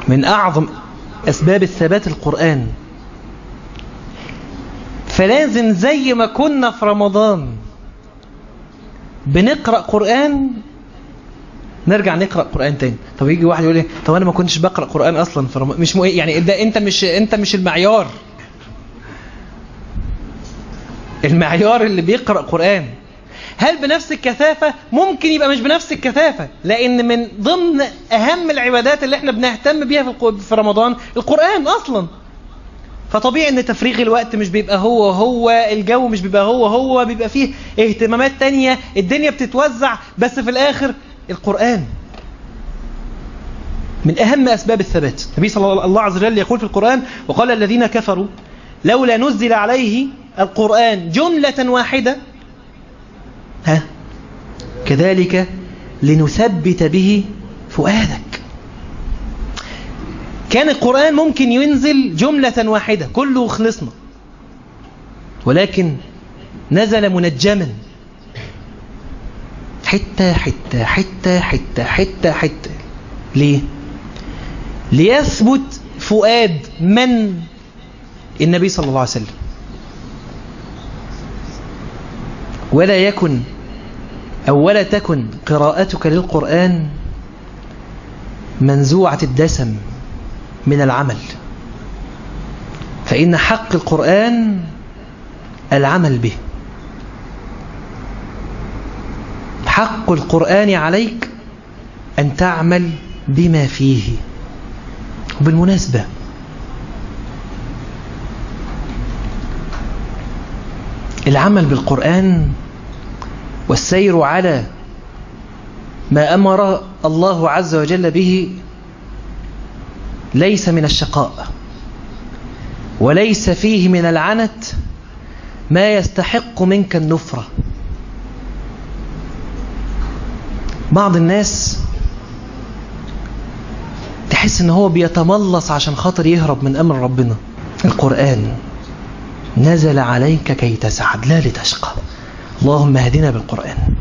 من أعظم أسباب الثبات القرآن فلازم زي ما كنا في رمضان بنقرأ قرآن نرجع نقرأ قرآن تاني طب يجي واحد يقول لي طب أنا ما كنتش بقرأ قرآن أصلا في رمضان مش مو يعني ده أنت مش أنت مش المعيار المعيار اللي بيقرأ قرآن هل بنفس الكثافة؟ ممكن يبقى مش بنفس الكثافة لأن من ضمن أهم العبادات اللي احنا بنهتم بيها في رمضان القرآن أصلا فطبيعي ان تفريغ الوقت مش بيبقى هو هو الجو مش بيبقى هو هو بيبقى فيه اهتمامات تانية الدنيا بتتوزع بس في الآخر القرآن من أهم أسباب الثبات النبي صلى الله عز وجل يقول في القرآن وقال الذين كفروا لولا نزل عليه القرآن جملة واحدة ها كذلك لنثبت به فؤادك كان القرآن ممكن ينزل جملة واحدة كله خلصنا ولكن نزل منجما حتة حتة حتة حتة حتة حتة ليه؟ ليثبت فؤاد من النبي صلى الله عليه وسلم ولا يكن أو ولا تكن قراءتك للقرآن منزوعة الدسم من العمل فإن حق القرآن العمل به حق القرآن عليك أن تعمل بما فيه وبالمناسبة العمل بالقرآن والسير على ما أمر الله عز وجل به ليس من الشقاء وليس فيه من العنت ما يستحق منك النفرة بعض الناس تحس ان هو بيتملص عشان خاطر يهرب من امر ربنا القرآن نزل عليك كي تسعد لا لتشقى اللهم اهدنا بالقرآن